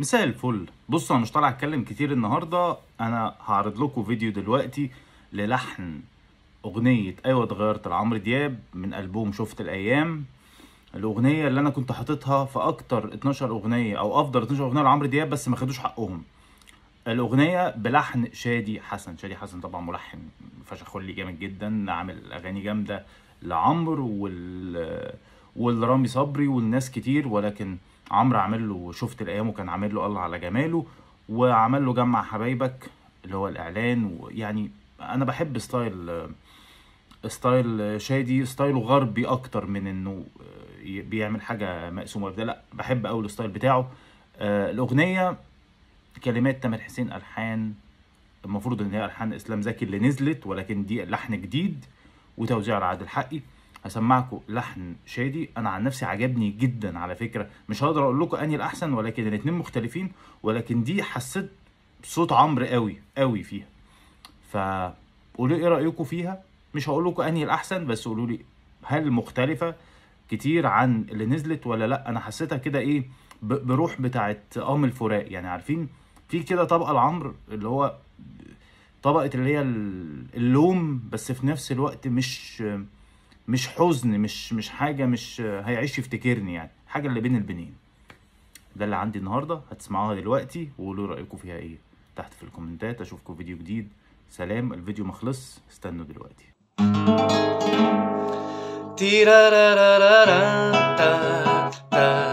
مساء الفل بصوا انا مش طالع اتكلم كتير النهارده انا هعرض لكم فيديو دلوقتي للحن اغنيه ايوه اتغيرت لعمرو دياب من البوم شفت الايام الاغنيه اللي انا كنت حاططها في اكتر 12 اغنيه او افضل 12 اغنيه لعمرو دياب بس ما خدوش حقهم الاغنيه بلحن شادي حسن شادي حسن طبعا ملحن فشخولي جامد جدا عامل اغاني جامده لعمرو وال والرامي صبري والناس كتير ولكن عمرو عامل له شفت الايام وكان عامل له الله على جماله وعمل له جمع حبايبك اللي هو الاعلان ويعني انا بحب ستايل ستايل شادي ستايله غربي اكتر من انه بيعمل حاجه مقسومه ده لا بحب قوي الستايل بتاعه آه، الاغنيه كلمات تامر حسين الحان المفروض ان هي الحان اسلام زكي اللي نزلت ولكن دي لحن جديد وتوزيع لعادل حقي هسمعكم لحن شادي انا عن نفسي عجبني جدا على فكره مش هقدر اقول لكم انهي الاحسن ولكن الاتنين مختلفين ولكن دي حسيت بصوت عمرو قوي قوي فيها فقولوا ايه رايكم فيها مش هقول لكم انهي الاحسن بس قولوا لي هل مختلفه كتير عن اللي نزلت ولا لا انا حسيتها كده ايه ب- بروح بتاعت قام الفراق يعني عارفين في كده طبقه لعمرو اللي هو طبقه اللي هي ال- اللوم بس في نفس الوقت مش مش حزن مش مش حاجه مش هيعيش يفتكرني يعني حاجه اللي بين البنين ده اللي عندي النهارده هتسمعوها دلوقتي وقولوا رايكم فيها ايه تحت في الكومنتات اشوفكم فيديو جديد سلام الفيديو مخلص استنوا دلوقتي Tirarararara, ta, ta.